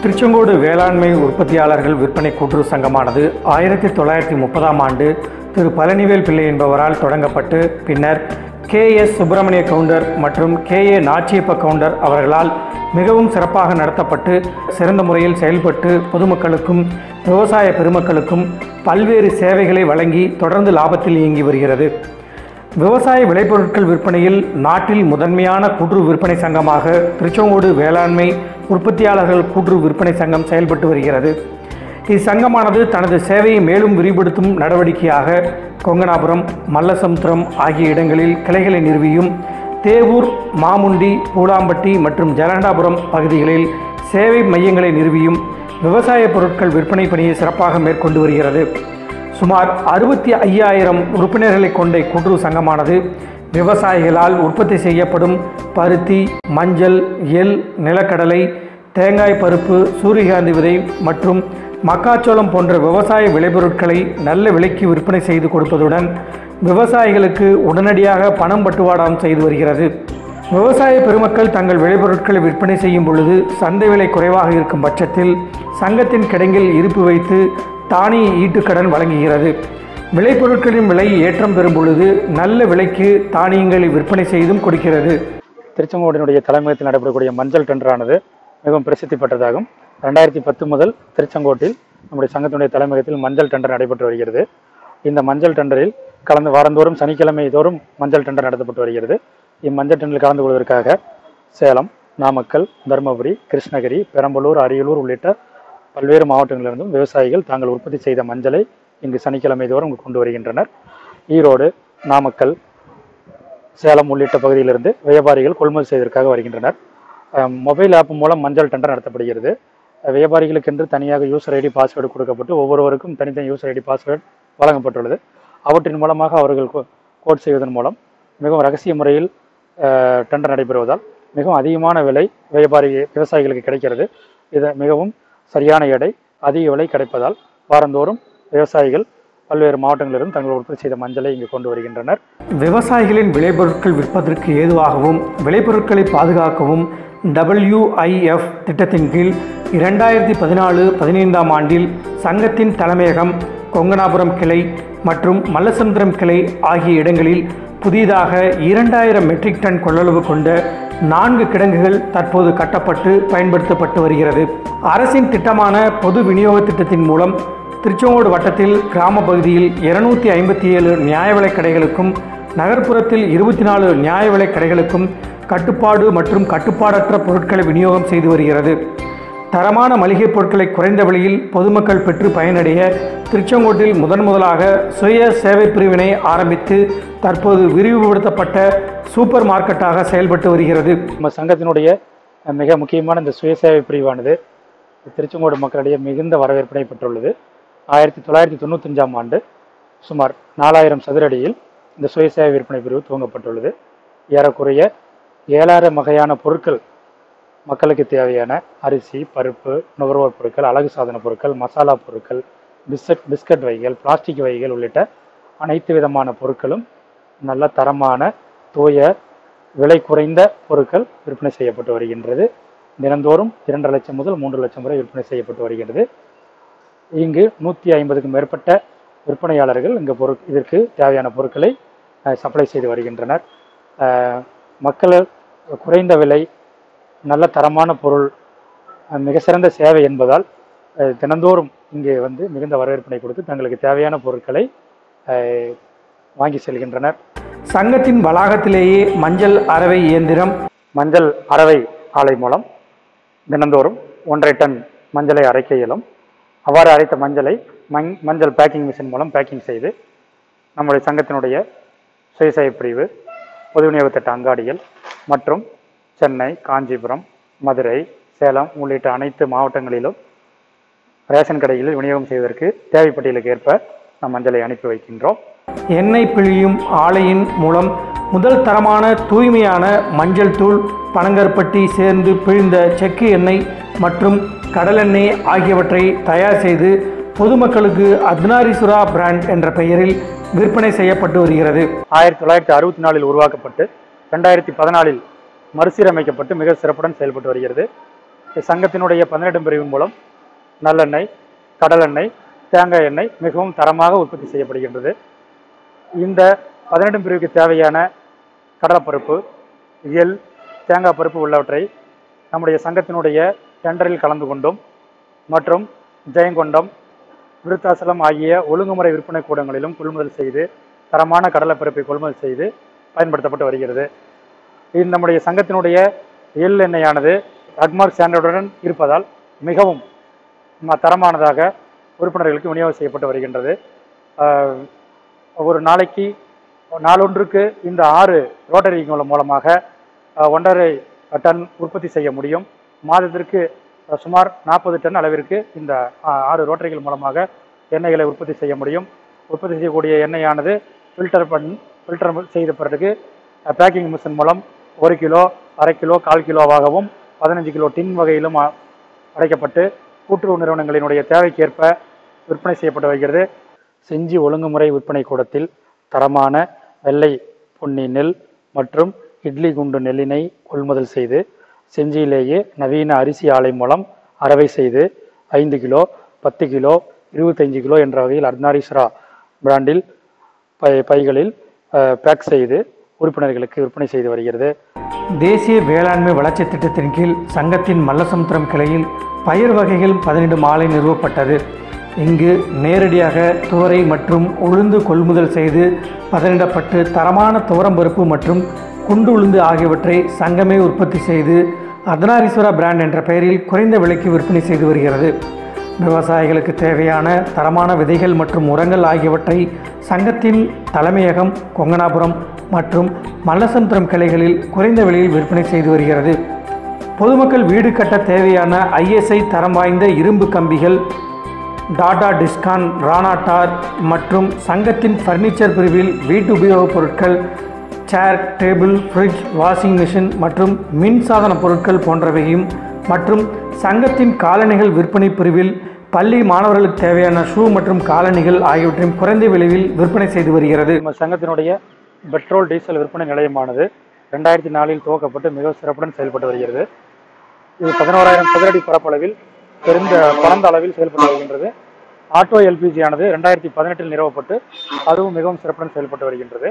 திருச்செங்கோடு வேளாண்மை உற்பத்தியாளர்கள் விற்பனை கூட்டுறவு சங்கமானது ஆயிரத்தி தொள்ளாயிரத்தி முப்பதாம் ஆண்டு திரு பழனிவேல் பிள்ளை என்பவரால் தொடங்கப்பட்டு பின்னர் கே எஸ் சுப்பிரமணிய கவுண்டர் மற்றும் கே ஏ நாச்சியப்ப கவுண்டர் அவர்களால் மிகவும் சிறப்பாக நடத்தப்பட்டு சிறந்த முறையில் செயல்பட்டு பொதுமக்களுக்கும் விவசாய பெருமக்களுக்கும் பல்வேறு சேவைகளை வழங்கி தொடர்ந்து லாபத்தில் இயங்கி வருகிறது விவசாய விளைபொருட்கள் விற்பனையில் நாட்டில் முதன்மையான கூட்டுறவு விற்பனை சங்கமாக திருச்செங்கோடு வேளாண்மை உற்பத்தியாளர்கள் கூட்டுறவு விற்பனை சங்கம் செயல்பட்டு வருகிறது இச்சங்கமானது தனது சேவையை மேலும் விரிவுபடுத்தும் நடவடிக்கையாக கொங்கனாபுரம் மல்லசமுத்திரம் ஆகிய இடங்களில் கிளைகளை நிறுவியும் தேவூர் மாமுண்டி பூலாம்பட்டி மற்றும் ஜலகண்டாபுரம் பகுதிகளில் சேவை மையங்களை நிறுவியும் விவசாய பொருட்கள் விற்பனை பணியை சிறப்பாக மேற்கொண்டு வருகிறது சுமார் அறுபத்தி ஐயாயிரம் உறுப்பினர்களை கொண்ட கூட்டுறவு சங்கமானது விவசாயிகளால் உற்பத்தி செய்யப்படும் பருத்தி மஞ்சள் எள் நிலக்கடலை தேங்காய் பருப்பு சூரியகாந்தி விதை மற்றும் மக்காச்சோளம் போன்ற விவசாய விளைபொருட்களை நல்ல விலைக்கு விற்பனை செய்து கொடுப்பதுடன் விவசாயிகளுக்கு உடனடியாக பணம் பட்டுவாடாம் செய்து வருகிறது விவசாய பெருமக்கள் தங்கள் விளைபொருட்களை விற்பனை செய்யும் பொழுது சந்தை விலை குறைவாக இருக்கும் பட்சத்தில் சங்கத்தின் கிடங்கில் இருப்பு வைத்து தானிய ஈட்டுக்கடன் வழங்குகிறது விளைபொருட்களின் விலை ஏற்றம் பெறும் பொழுது நல்ல விலைக்கு தானியங்களை விற்பனை செய்தும் கொடுக்கிறது திருச்செங்கோடினுடைய தலைமையத்தில் நடைபெறக்கூடிய மஞ்சள் டெண்டரானது மிகவும் பிரசித்தி பெற்றதாகும் ரெண்டாயிரத்தி பத்து முதல் திருச்செங்கோட்டில் நம்முடைய சங்கத்தினுடைய தலைமையகத்தில் மஞ்சள் டெண்டர் நடைபெற்று வருகிறது இந்த மஞ்சள் டெண்டரில் கலந்து வாரந்தோறும் சனிக்கிழமை தோறும் மஞ்சள் டெண்டர் நடத்தப்பட்டு வருகிறது இம்மஞ்சள் டெண்டரில் கலந்து கொள்வதற்காக சேலம் நாமக்கல் தருமபுரி கிருஷ்ணகிரி பெரம்பலூர் அரியலூர் உள்ளிட்ட பல்வேறு மாவட்டங்களிலிருந்தும் விவசாயிகள் தாங்கள் உற்பத்தி செய்த மஞ்சளை இங்கு சனிக்கிழமை தோறும் கொண்டு வருகின்றனர் ஈரோடு நாமக்கல் சேலம் உள்ளிட்ட பகுதியிலிருந்து வியாபாரிகள் கொள்முதல் செய்வதற்காக வருகின்றனர் அஹ் மொபைல் ஆப் மூலம் மஞ்சள் டெண்டர் நடத்தப்படுகிறது அஹ் வியாபாரிகளுக்கென்று தனியாக யூசர் ஐடி பாஸ்வேர்டு கொடுக்கப்பட்டு ஒவ்வொருவருக்கும் தனித்தனி யூசர் ஐடி பாஸ்வேர்டு வழங்கப்பட்டுள்ளது அவற்றின் மூலமாக அவர்கள் கோ- கோட் செய்வதன் மூலம் மிகவும் ரகசிய முறையில் அஹ், டெண்டர் நடைபெறுவதால் மிகவும் அதிகமான விலை வியாபாரி விவசாயிகளுக்கு கிடைக்கிறது இது மிகவும் சரியான எடை அதிக விலை கிடைப்பதால் வாரந்தோறும் விவசாயிகள் பல்வேறு மாவட்டங்களிலிருந்து தங்கள் உற்பத்தி செய்த மஞ்சளை இங்கு கொண்டு வருகின்றனர் விவசாயிகளின் விளைபொருட்கள் விற்பதற்கு ஏதுவாகவும் விளைபொருட்களை பாதுகாக்கவும் WIF திட்டத்தின் கீழ் இரண்டாயிரத்தி பதினாலு பதினைந்தாம் ஆண்டில் சங்கத்தின் தலைமையகம் கொங்கனாபுரம் கிளை மற்றும் மல்லசமுத்திரம் கிளை ஆகிய இடங்களில் புதிதாக இரண்டாயிரம் மெட்ரிக் டன் கொள்ளளவு கொண்ட நான்கு கிடங்குகள் தற்போது கட்டப்பட்டு பயன்படுத்தப்பட்டு வருகிறது அரசின் திட்டமான பொது விநியோக திட்டத்தின் மூலம் திருச்செங்கோடு வட்டத்தில் கிராம பகுதியில் இருநூத்தி ஐம்பத்தி ஏழு நியாய விலைக் கடைகளுக்கும் நகர்ப்புறத்தில் இருபத்தி நாலு நியாய விலைக் கடைகளுக்கும் கட்டுப்பாடு மற்றும் கட்டுப்பாடற்ற பொருட்களை விநியோகம் செய்து வருகிறது தரமான மளிகைப் பொருட்களை குறைந்த விலையில் பொதுமக்கள் பெற்று பயனடைய திருச்செங்கோட்டில் முதன் முதலாக சுய சேவை பிரிவினை ஆரம்பித்து தற்போது விரிவுபடுத்தப்பட்ட சூப்பர் மார்க்கெட்டாக செயல்பட்டு வருகிறது நம்ம சங்கத்தினுடைய அஹ், மிக முக்கியமான இந்த சுயசேவை பிரிவானது திருச்செங்கோடு மக்களிடையே மிகுந்த வரவேற்பினை பெற்றுள்ளது ஆயிரத்தி தொள்ளாயிரத்தி தொண்ணூத்தஞ்சாம் ஆண்டு சுமார் நாலாயிரம் சதுரடியில் இந்த சுயசேவை விற்பனை பிரிவு துவங்கப்பட்டுள்ளது ஏறக்குறைய ஏழாயிரம் வகையான பொருட்கள் மக்களுக்கு தேவையான அரிசி பருப்பு நுகர்வோர் பொருட்கள் அழகு சாதன பொருட்கள் மசாலா பொருட்கள் பிஸ்கட் பிஸ்கட் வகைகள் பிளாஸ்டிக் வகைகள் உள்ளிட்ட அனைத்து விதமான பொருட்களும் நல்ல தரமான தூய விலை குறைந்த பொருட்கள் விற்பனை செய்யப்பட்டு வருகின்றது தினந்தோறும் இரண்டரை லட்சம் முதல் மூன்று லட்சம் வரை விற்பனை செய்யப்பட்டு வருகிறது இங்கு நூற்றி ஐம்பதுக்கும் மேற்பட்ட விற்பனையாளர்கள் இங்கு பொரு இதற்கு தேவையான பொருட்களை சப்ளை செய்து வருகின்றனர் அஹ், மக்கள் குறைந்த விலை நல்ல தரமான பொருள் அஹ், மிக சிறந்த சேவை என்பதால் அஹ், தினந்தோறும் இங்கே வந்து மிகுந்த வரவேற்பினை கொடுத்து தங்களுக்கு தேவையான பொருட்களை அஹ், வாங்கி செல்கின்றனர் சங்கத்தின் வளாகத்திலேயே மஞ்சள் அரவை இயந்திரம் மஞ்சள் அரவை ஆலை மூலம் தினந்தோறும் ஒன்றரை டன் மஞ்சளை அரைக்க இயலும் அவ்வாறு அரைத்த மஞ்சளை மஞ் மஞ்சள் பேக்கிங் மிஷின் மூலம் பேக்கிங் செய்து நம்முடைய சங்கத்தினுடைய சுயசேவை பிரிவு பொது விநியோக திட்ட அங்காடிகள் மற்றும் சென்னை காஞ்சிபுரம் மதுரை சேலம் உள்ளிட்ட அனைத்து மாவட்டங்களிலும் ரேஷன் கடைகளில் விநியோகம் செய்வதற்கு தேவைப்பட்டியலுக்கு ஏற்ப நம் மஞ்சளை அனுப்பி வைக்கின்றோம் எண்ணெய் பிழியும் ஆலையின் மூலம் முதல் தரமான தூய்மையான மஞ்சள் தூள் பனங்கருப்பட்டி சேர்ந்து பிழிந்த செக்கு எண்ணெய் மற்றும் கடலெண்ணெய் ஆகியவற்றை தயார் செய்து பொதுமக்களுக்கு அத்னாரிசுரா பிராண்ட் என்ற பெயரில் விற்பனை செய்யப்பட்டு வருகிறது ஆயிரத்தி தொள்ளாயிரத்தி அறுபத்தி நாலில் உருவாக்கப்பட்டு ரெண்டாயிரத்தி பதினாலில் மறுசீரமைக்கப்பட்டு மிக சிறப்புடன் செயல்பட்டு வருகிறது சங்கத்தினுடைய பதினெட்டு பிரிவின் மூலம் நல்லெண்ணெய் கடலெண்ணெய் தேங்காய் எண்ணெய் மிகவும் தரமாக உற்பத்தி செய்யப்படுகின்றது இந்த பதினெட்டு பிரிவுக்கு தேவையான கடலைப்பருப்பு எள் தேங்காய் பருப்பு உள்ளவற்றை நம்முடைய சங்கத்தினுடைய டெண்டரில் கலந்து கொண்டும் மற்றும் ஜெயங்கொண்டம் விருத்தாசலம் ஆகிய ஒழுங்குமுறை விற்பனை கூடங்களிலும் கொள்முதல் செய்து தரமான கடலைப்பருப்பை கொள்முதல் செய்து பயன்படுத்தப்பட்டு வருகிறது இது நம்முடைய சங்கத்தினுடைய எள் எண்ணெயானது அக்மார்க் ஸ்டாண்டர்டுடன் இருப்பதால் மிகவும் ம- தரமானதாக உறுப்பினர்களுக்கு விநியோகம் செய்யப்பட்டு வருகின்றது ஆஹ், ஒரு நாளைக்கு நாளொன்றுக்கு இந்த ஆறு ரோட்டரி மூலமாக ஆஹ், ஒன்றரை டன் உற்பத்தி செய்ய முடியும் மாதத்திற்கு ஆஹ், சுமார் நாற்பது டன் அளவிற்கு இந்த ஆஹ், ஆறு ரோட்டரிகள் மூலமாக எண்ணெய்களை உற்பத்தி செய்ய முடியும் உற்பத்தி செய்யக்கூடிய எண்ணெயானது ஃபில்டர் பண் ஃபில்டர் செய்த பிறகு பேக்கிங் மிஷின் மூலம் ஒரு கிலோ அரை கிலோ கால் கிலோவாகவும் பதினஞ்சு கிலோ டின் வகையிலும் அ- அடைக்கப்பட்டு கூட்டுறவு நிறுவனங்களினுடைய தேவைக்கேற்ப விற்பனை செய்யப்பட்டு வருகிறது செஞ்சி ஒழுங்குமுறை விற்பனை கூடத்தில் தரமான வெள்ளை பொன்னி நெல் மற்றும் இட்லி குண்டு நெல்லினை கொள்முதல் செய்து செஞ்சியிலேயே நவீன அரிசி ஆலை மூலம் அரவை செய்து ஐந்து கிலோ பத்து கிலோ இருபத்தைந்து கிலோ என்ற வகையில் அர்னாரீஸ்வரா பிராண்டில் பை பைகளில் அஹ், பேக் செய்து உறுப்பினர்களுக்கு விற்பனை செய்து வருகிறது தேசிய வேளாண்மை வளர்ச்சி திட்டத்தின் கீழ் சங்கத்தின் மல்லசமுத்திரம் கிளையில் பயிர் வகைகள் பதினெண்டு மாலை நிறுவப்பட்டது இங்கு நேரடியாக துவரை மற்றும் உளுந்து கொள்முதல் செய்து பதனிடப்பட்டு தரமான துவரம்பருப்பு மற்றும் குண்டு உளுந்து ஆகியவற்றை சங்கமே உற்பத்தி செய்து அர்த்தநாரீஸ்வரா பிராண்ட் என்ற பெயரில் குறைந்த விலைக்கு விற்பனை செய்து வருகிறது விவசாயிகளுக்கு தேவையான தரமான விதைகள் மற்றும் உரங்கள் ஆகியவற்றை சங்கத்தின் தலைமையகம் கொங்கனாபுரம் மற்றும் மல்லசமுத்திரம் கிளைகளில் குறைந்த விலையில் விற்பனை செய்து வருகிறது பொதுமக்கள் வீடு கட்ட தேவையான ஐஎஸ்ஐ தரம் வாய்ந்த இரும்பு கம்பிகள் டாடா டிஸ்கான் ராணா டார் மற்றும் சங்கத்தின் ஃபர்னிச்சர் பிரிவில் வீட்டு உபயோகப் பொருட்கள் chair table fridge washing machine மற்றும் மின்சாதன பொருட்கள் போன்றவையும் மற்றும் சங்கத்தின் காலணிகள் விற்பனை பிரிவில் பள்ளி மாணவர்களுக்கு தேவையான ஷூ மற்றும் காலணிகள் ஆகியவற்றையும் குறைந்த விலையில் விற்பனை செய்து வருகிறது நம்ம சங்கத்தினுடைய பெட்ரோல் டீசல் விற்பனை நிலையமானது ரெண்டாயிரத்தி நாலில் துவக்கப்பட்டு மிக சிறப்புடன் செயல்பட்டு வருகிறது இது பதினோராயிரம் சதுரடி பரப்பளவில் பெருந்த பரந்த அளவில் செயல்பட்டு வருகின்றது ஆட்டோ எல்பிஜி ஆனது ரெண்டாயிரத்தி பதினெட்டில் நிறுவப்பட்டு அதுவும் மிகவும் சிறப்புடன் செயல்பட்டு வருகின்றது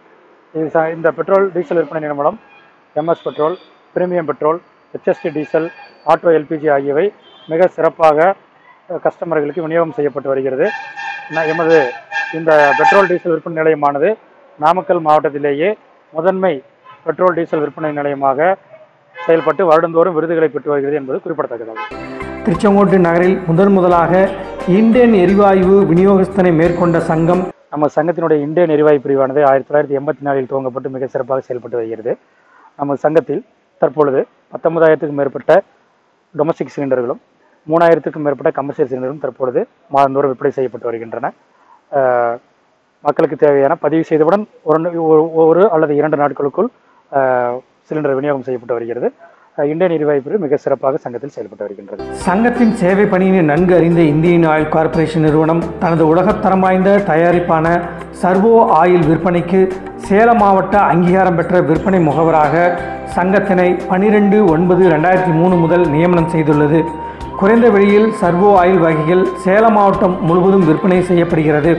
இது ச- இந்த பெட்ரோல் டீசல் விற்பனை நிறுவனம் MS petrol premium petrol HSD diesel auto LPG ஆகியவை மிக சிறப்பாக அஹ், கஸ்டமர்களுக்கு விநியோகம் செய்யப்பட்டு வருகிறது ந- எமது இந்த பெட்ரோல் டீசல் விற்பனை நிலையமானது நாமக்கல் மாவட்டத்திலேயே முதன்மை பெட்ரோல் டீசல் விற்பனை நிலையமாக செயல்பட்டு வருடந்தோறும் விருதுகளை பெற்று வருகிறது என்பது குறிப்பிடத்தக்கதாகும் திருச்செங்கோட்டு நகரில் முதன் முதலாக இண்டேன் எரிவாயு விநியோகஸ்தனை மேற்கொண்ட சங்கம் நம்ம சங்கத்தினுடைய இந்தியன் எரிவாயு பிரிவானது ஆயிரத்தி தொள்ளாயிரத்தி எண்பத்தி நாலில் துவங்கப்பட்டு மிக சிறப்பாக செயல்பட்டு வருகிறது நம்ம சங்கத்தில் தற்பொழுது பத்தொன்பதாயிரத்துக்கும் மேற்பட்ட டொமஸ்டிக் சிலிண்டர்களும் மூணாயிரத்துக்கும் மேற்பட்ட கமர்ஷியல் சிலிண்டரும் தற்பொழுது மாதந்தோறும் விற்பனை செய்யப்பட்டு வருகின்றன அஹ், மக்களுக்கு தேவையான பதிவு செய்தவுடன் ஒரு ந- ஒரு- ஒரு அல்லது இரண்டு நாட்களுக்குள் அஹ், சிலிண்டர் விநியோகம் செய்யப்பட்டு வருகிறது அஹ், இந்தியன் எரிவாயு பிரிவு மிக சிறப்பாக சங்கத்தில் செயல்பட்டு வருகின்றது சங்கத்தின் சேவை பணியினை நன்கு அறிந்த இந்தியன் ஆயில் கார்ப்பரேஷன் நிறுவனம் தனது உலகத்தரம் வாய்ந்த தயாரிப்பான சர்வோ ஆயில் விற்பனைக்கு சேலம் மாவட்ட அங்கீகாரம் பெற்ற விற்பனை முகவராக சங்கத்தினை பனிரெண்டு ஒன்பது ரெண்டாயிரத்தி மூணு முதல் நியமனம் செய்துள்ளது குறைந்த விலையில் சர்வோ ஆயில் வகைகள் சேலம் மாவட்டம் முழுவதும் விற்பனை செய்யப்படுகிறது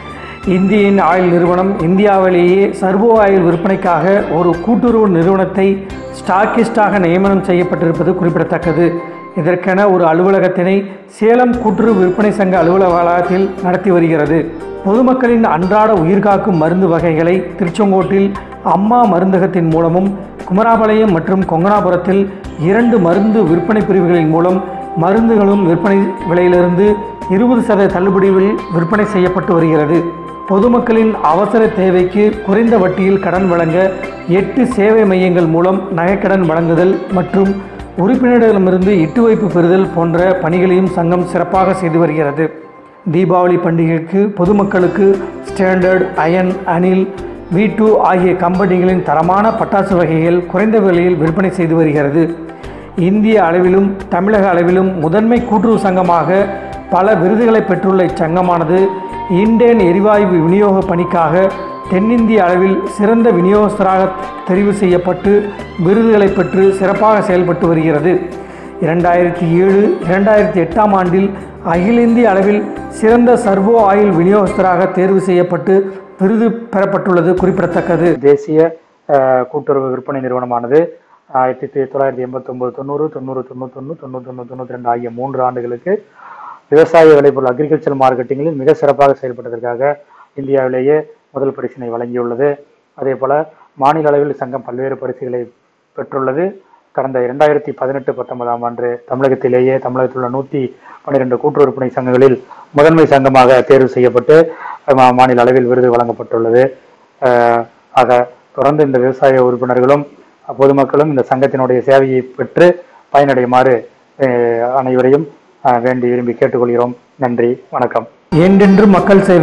இந்தியன் ஆயில் நிறுவனம் இந்தியாவிலேயே சர்வோ ஆயில் விற்பனைக்காக ஒரு கூட்டுறவு நிறுவனத்தை ஸ்டாக்கிஸ்டாக நியமனம் செய்யப்பட்டிருப்பது குறிப்பிடத்தக்கது இதற்கென ஒரு அலுவலகத்தினை சேலம் கூட்டுறவு விற்பனை சங்க அலுவலக வளாகத்தில் நடத்தி வருகிறது பொதுமக்களின் அன்றாட உயிர்காக்கும் மருந்து வகைகளை திருச்செங்கோட்டில் அம்மா மருந்தகத்தின் மூலமும் குமராபாளையம் மற்றும் கொங்கனாபுரத்தில் இரண்டு மருந்து விற்பனை பிரிவுகளின் மூலம் மருந்துகளும் விற்பனை விலையிலிருந்து இருபது சதவீத தள்ளுபடியில் விற்பனை செய்யப்பட்டு வருகிறது பொதுமக்களின் அவசர தேவைக்கு குறைந்த வட்டியில் கடன் வழங்க எட்டு சேவை மையங்கள் மூலம் நகைக்கடன் வழங்குதல் மற்றும் உறுப்பினரிடமிருந்து இட்டு வைப்பு பெறுதல் போன்ற பணிகளையும் சங்கம் சிறப்பாக செய்து வருகிறது தீபாவளி பண்டிகைக்கு பொதுமக்களுக்கு standard iron Anil V two ஆகிய கம்பெனிகளின் தரமான பட்டாசு வகைகள் குறைந்த விலையில் விற்பனை செய்து வருகிறது இந்திய அளவிலும் தமிழக அளவிலும் முதன்மை கூட்டுறவு சங்கமாக பல விருதுகளை பெற்றுள்ள இச்சங்கமானது இண்டேன் எரிவாயு விநியோக பணிக்காக தென்னிந்திய அளவில் சிறந்த விநியோகஸ்தராக தெரிவு செய்யப்பட்டு விருதுகளை பெற்று சிறப்பாக செயல்பட்டு வருகிறது இரண்டாயிரத்தி ஏழு இரண்டாயிரத்தி எட்டாம் ஆண்டில் அகில இந்திய அளவில் சிறந்த சர்வோ ஆயில் விநியோகஸ்தராக தேர்வு செய்யப்பட்டு விருது பெறப்பட்டுள்ளது குறிப்பிடத்தக்கது தேசிய அஹ், கூட்டுறவு விற்பனை நிறுவனமானது ஆயிரத்தி தொ- தொள்ளாயிரத்தி எண்பத்தொம்பது தொண்ணூறு தொண்ணூறு தொண்ணூத்தொன்று தொண்ணூத்தொன்று தொண்ணூற்றி ரெண்டு ஆகிய மூன்று ஆண்டுகளுக்கு விவசாய விளைபொருள் அக்ரிகல்ச்சர் மார்க்கெட்டிங்கில் மிக சிறப்பாக செயல்பட்டதற்காக இந்தியாவிலேயே முதல் பரிசினை வழங்கியுள்ளது அதே போல மாநில அளவில் சங்கம் பல்வேறு பரிசுகளை பெற்றுள்ளது கடந்த இரண்டாயிரத்தி பதினெட்டு பத்தொன்பதாம் ஆண்டு தமிழகத்திலேயே தமிழகத்தில் உள்ள நூற்றி பன்னிரெண்டு கூட்டுறவு விற்பனை சங்கங்களில் முதன்மை சங்கமாக தேர்வு செய்யப்பட்டு மா- மாநில அளவில் விருது வழங்கப்பட்டுள்ளது அஹ் ஆக தொடர்ந்து இந்த விவசாய உறுப்பினர்களும் பொதுமக்களும் இந்த சங்கத்தினுடைய சேவையை பெற்று பயனடையுமாறு அஹ், அனைவரையும் அஹ், வேண்டி விரும்பி கேட்டுக்கொள்கிறோம் நன்றி வணக்கம் என்றென்று மக்கள் சேவை